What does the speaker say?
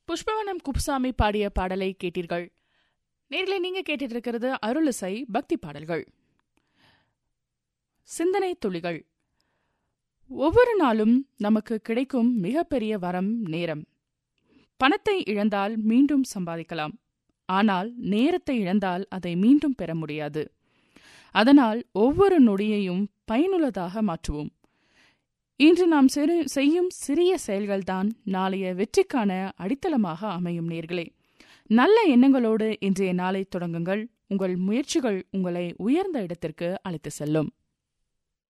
புஷ்பவனம் குப்புசாமி பாடிய பாடலை கேட்டீர்கள் நேர்களை நீங்க கேட்டுட்டு இருக்கிறது அருளிசை பக்தி பாடல்கள் சிந்தனை துளிகள் ஒவ்வொரு நாளும் நமக்கு கிடைக்கும் மிகப்பெரிய வரம் நேரம் பணத்தை இழந்தால் மீண்டும் சம்பாதிக்கலாம் ஆனால் நேரத்தை இழந்தால் அதை மீண்டும் பெற முடியாது அதனால் ஒவ்வொரு நொடியையும் பயனுள்ளதாக மாற்றுவோம் இன்று நாம் சிறு- செய்யும் சிறிய செயல்கள்தான் நாளைய வெற்றிக்கான அடித்தளமாக அமையும் நேர்களே நல்ல எண்ணங்களோடு இன்றைய நாளை தொடங்குங்கள் உங்கள் முயற்சிகள் உங்களை உயர்ந்த இடத்திற்கு அழைத்து செல்லும்